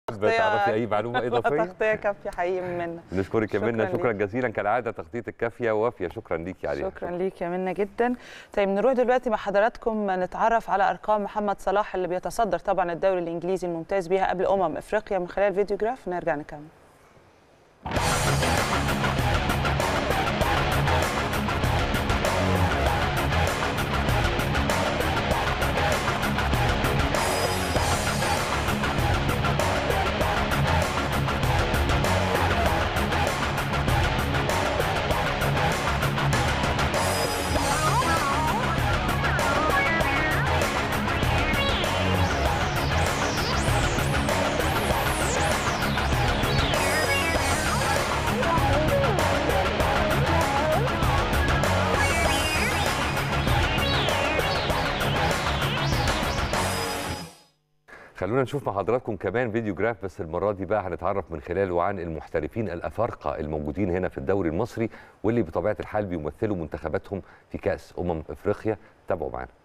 تعرفي اي معلومه اضافيه تغطيه كافيه حقيقي منا نشكرك يا شكراً منى شكرا ليك. جزيلا كالعاده تغطيتك كافيه ووافيه شكرا ليكي عليها شكرا ليك يا منى جدا طيب نروح دلوقتي مع حضراتكم نتعرف على ارقام محمد صلاح اللي بيتصدر طبعا الدوري الانجليزي الممتاز بيها قبل امم افريقيا من خلال فيديو جراف نرجع نكمل خلونا نشوف مع حضراتكم كمان فيديو جراف بس المره دي بقى هنتعرف من خلاله عن المحترفين الافارقه الموجودين هنا في الدوري المصري واللي بطبيعه الحال بيمثلوا منتخباتهم في كاس امم افريقيا تابعوا معانا